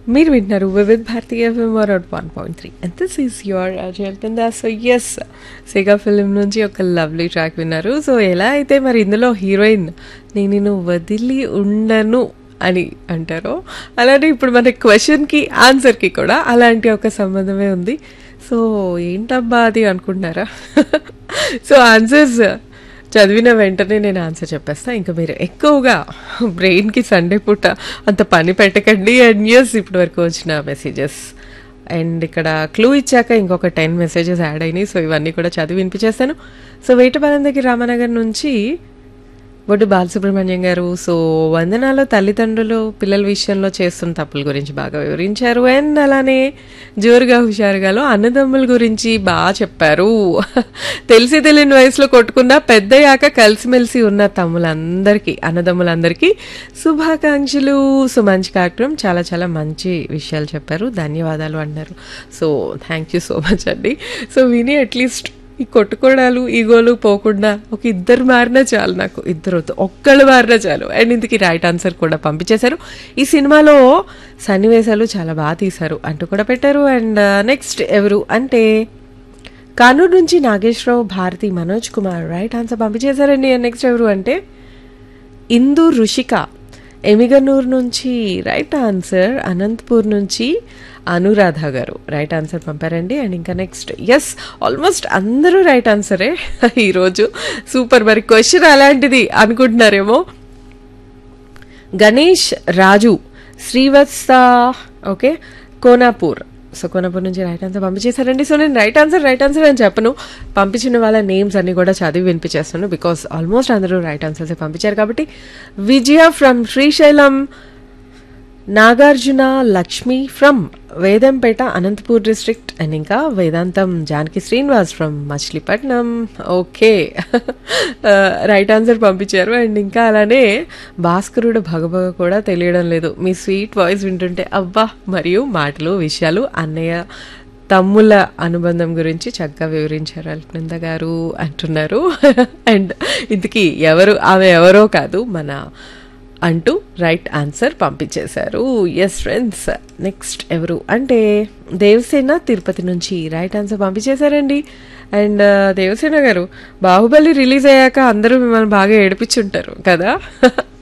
మీరు వింటున్నారు Vividh Bharati FM one one point three and this is your అజయల్ కింద సో ఎస్ సెగా ఫిలిం నుంచి ఒక లవ్లీ ట్రాక్ విన్నారు సో ఎలా అయితే మరి ఇందులో హీరోయిన్ నేను నిన్ను వదిలి ఉండను అని అంటారో అలానే ఇప్పుడు మన క్వశ్చన్కి ఆన్సర్కి కూడా అలాంటి ఒక సంబంధమే ఉంది సో ఏంటబ్బా అది అనుకుంటున్నారా సో ఆన్సర్స్ చదివిన వెంటనే నేను ఆన్సర్ చెప్పేస్తా ఇంకా మీరు ఎక్కువగా బ్రెయిన్కి సండే పూట అంత పని పెట్టకండి అండ్ న్యూస్ ఇప్పటి వరకు వచ్చిన మెసేజెస్ అండ్ ఇక్కడ క్లూ ఇచ్చాక ఇంకొక టెన్ మెసేజెస్ యాడ్ అయినాయి సో ఇవన్నీ కూడా చదివి వినిపించేస్తాను సో వేటపాలెం దగ్గర రామనగర్ నుంచి బొడ్డు బాలసుబ్రహ్మణ్యం గారు సో వందనాలు తల్లిదండ్రులు పిల్లల విషయంలో చేస్తున్న తప్పుల గురించి బాగా వివరించారు అండ్ అలానే జోరుగా హుషారుగాలో అన్నదమ్ముల గురించి బాగా చెప్పారు తెలిసి తెలియని వయసులో కొట్టుకున్న పెద్దయ్యాక కలిసిమెలిసి ఉన్న తమ్ములందరికీ అన్నదమ్ములందరికీ శుభాకాంక్షలు సో మంచి కార్యక్రమం చాలా చాలా మంచి విషయాలు చెప్పారు ధన్యవాదాలు అన్నారు so thank you so much అండి సో విని అట్లీస్ట్ ఈ కొట్టుకోవడాలు ఈగోలు పోకుండా ఒక ఇద్దరు మారినా చాలు నాకు ఇద్దరు వద్దు ఒక్కళ్ళు మారినా చాలు అండ్ ఇందుకు రైట్ ఆన్సర్ కూడా పంపించేశారు ఈ సినిమాలో సన్నివేశాలు చాలా బాగా తీశారు అంటూ కూడా పెట్టారు అండ్ నెక్స్ట్ ఎవరు అంటే కానూరు నుంచి Nageswararao Bharati Manoj Kumar right answer పంపించేశారండి next ఎవరు అంటే ఇందు రుషిక ఎమిగనూర్ నుంచి రైట్ ఆన్సర్ అనంతపూర్ నుంచి అనురాధ గారు రైట్ ఆన్సర్ పంపారండి అండ్ ఇంకా నెక్స్ట్ ఎస్ ఆల్మోస్ట్ అందరూ రైట్ ఆన్సరే ఈరోజు సూపర్ మరి క్వశ్చన్ అలాంటిది అనుకుంటున్నారేమో గణేష్ రాజు శ్రీవత్స ఓకే కోనాపూర్ సో కోనాపూర్ నుంచి రైట్ ఆన్సర్ పంపించేశారండి సో నేను రైట్ ఆన్సర్ రైట్ ఆన్సర్ అని చెప్పను పంపించిన వాళ్ళ నేమ్స్ అన్ని కూడా చదివి వినిపించేస్తాను బికాస్ ఆల్మోస్ట్ అందరూ రైట్ ఆన్సర్స్ పంపించారు కాబట్టి Vijaya from Srisailam Nagarjuna Lakshmi from Vedampeta Anantapur district and ఇంకా Vedantam Janaki Srinivas from Machilipatnam okay right answer పంపించారు అండ్ ఇంకా అలానే భాస్కరుడు భగభగ కూడా తెలియడం లేదు మీ స్వీట్ వాయిస్ వింటుంటే అబ్బా మరియు మాటలు విషయాలు అన్నయ్య తమ్ముల అనుబంధం గురించి చక్కగా వివరించారు అల్పనంద గారు అంటున్నారు అండ్ ఇంతకీ ఎవరు ఆమె ఎవరో కాదు మన అంటూ రైట్ ఆన్సర్ పంపించేశారు ఎస్ ఫ్రెండ్స్ నెక్స్ట్ ఎవరు అంటే దేవసేన తిరుపతి నుంచి రైట్ ఆన్సర్ పంపించేశారండి అండ్ దేవసేన గారు బాహుబలి రిలీజ్ అయ్యాక అందరూ మిమ్మల్ని బాగా ఏడిపించుంటారు కదా